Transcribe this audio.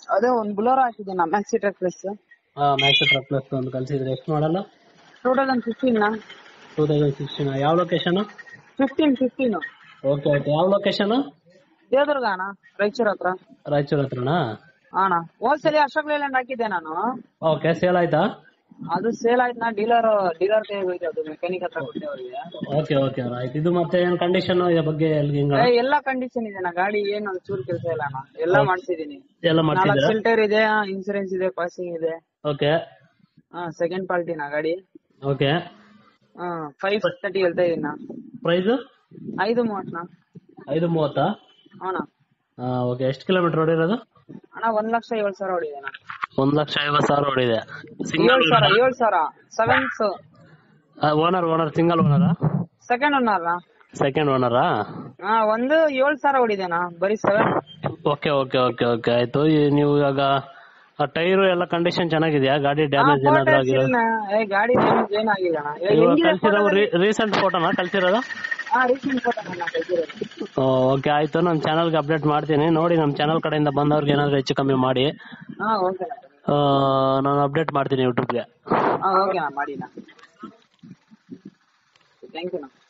ಅದೇ ಒಂದ್ ಬುಲೋರೋ ಹಾಕಿದ್ದೀನಿ maxi truck plus max truck plus ಒಂದು ಕಳ್ಸಿದ್ರೆ ಎಷ್ಟು ಮಾಡಲ್ಲ two thousand fifteen two thousand sixteen ಯಾವ location fifteen fifteen okay okay ಯಾವ ಲೊಕೇಶನ್ ದೇವದುರ್ಗ ಅಣ್ಣ ರಾಯಚೂರ್ ಹತ್ರ ರಾಯಚೂರ್ ಹತ್ರನಾ ಅಣ್ಣ ಹೋದ್ಸಲಿ ಅಶೋಕ್ ಲೇಲ್ಯಾಂಡ್ ಹಾಕಿದ್ದೆ ನಾನು ಓಕೆ ಸೇಲ್ ಆಯ್ತಾ ಅದು ಸೇಲ್ ಆಯ್ತು ನಾ ಡೀಲರ್ ಡೀಲರ್ ಕೈಗೆ ಹೋಯ್ತು ಅದು ಮೆಕ್ಯಾನಿಕ್ ಹತ್ರ ಕೊಟ್ಟೆ ಅವ್ರಿಗೆ ಓಕೆ ಓಕೆ ಆಯ್ತು ಇದು ಮತ್ತೆ ಏನ್ ಕಂಡೀಷನ್ ಇದ್ರ ಬಗ್ಗೆ ಎಲ್ಲಿ ಹಿಂಗ ಏ, ಎಲ್ಲ ಕಂಡೀಷನ್ ಇದೆ ನಾ ಗಾಡಿ ಏನು ಒಂಚೂರು ಕೆಲಸ ಇಲ್ಲ ಅಣ್ಣ ಎಲ್ಲ ಮಾಡ್ಸಿದೀನಿ ಎಲ್ಲ ನಾಲ್ಕು ಮಾಡ್ತಿದ್ದೀರಾ ಫಿಲ್ಟರ್ ಇದೆ ಇನ್ಸೂರೆನ್ಸ್ ಇದೆ ಪಾಸಿಂಗ್ ಇದೆ ಓಕೆ ಹಾ ಸೆಕೆಂಡ್ ಪಾರ್ಟಿ ನಾ ಗಾಡಿ ಓಕೆ ಹಾ ಫೈವ್ ತರ್ಟಿ ಹೇಳ್ತಾ ಇದೀನಿ ನಾ ಪ್ರೈಸ್ ಐದು ಮೂವತ್ನಾ ಐದು ಮೂವತ್ತಾ ಅಣ್ಣ ಓಕೆ ಎಷ್ಟು ಕಿಲೋಮೀಟರ್ ಹೊಡಿರೋದು ಅಣ್ಣ ಒಂದ್ ಲಕ್ಷ ಏಳು ಸಾವಿರ ಹೊಡಿದೆ ಅಣ್ಣ ಒಂದ್ ಲಕ್ಷ ಐವತ್ತು ಸಾವಿರ ಹೊಡಿದೆ ಏಳು ಸಿಂಗಲ್ ಸಾವಿರ ಏಳು ಸಾವಿರ ಸೆವೆನ್ಸ್ ಓನರ್ ಓನರ್ ಸಿಂಗಲ್ ಓನರಾ ಸೆಕೆಂಡ್ ಒನ್ನರ್ ಸೆಕೆಂಡ್ ಓನರಾ ಹಾ ಒಂದು ಏಳು ಸಾವಿರ ಹೊಡಿದೆನಾ ಬರೀ seven okay okay okay okay ಆಯ್ತು ಈ ನೀವು ಇವಾಗ ಟೈರು ಎಲ್ಲ ಕಂಡೀಷನ್ ಚೆನ್ನಾಗಿದೆಯಾ ಗಾಡಿ ಡ್ಯಾಮೇಜ್ ಏನಾದ್ರು ಆಗಿರೋ ಏ ಗಾಡಿ ಡ್ಯಾಮೇಜ್ ಏನಾಗಿಲ್ಲ ಅಣ್ಣ ಏ, ಇವಾಗ ಹೆಂಗಿದೆ ಕಳ್ಸಿರೋ photo? ರೀಸೆಂಟ್ ಫೋಟೋನಾ ಕಳ್ಸಿರೋದು ಹಾ ರೀಸೆಂಟ್ ಫೋಟೋ ಅಣ್ಣ ತೆಗ್ದಿರೋದು. ಓಕೆ ಆಯ್ತು ನಮ್ಮ ಚಾನಲ್ಗೆ ಅಪ್ಡೇಟ್ ಮಾಡ್ತೀನಿ ನೋಡಿ ನಮ್ಮ ಚಾನಲ್ ಕಡೆಯಿಂದ ಬಂದವ್ರಿಗೆ ಏನಾದ್ರು ಹೆಚ್ಚು ಕಮ್ಮಿ ಮಾಡಿ ಹಾ ಓಕೆ ಅಣ್ಣ ಆ, ನಾನು ಅಪ್ಡೇಟ್ ಮಾಡ್ತೀನಿ ಯೂಟ್ಯೂಬ್ಗೆ ಹಾ ಓಕೆ ಅಣ್ಣ ಮಾಡಿ ಅಣ್ಣ ಥ್ಯಾಂಕ್ ಯು ಅಣ್ಣ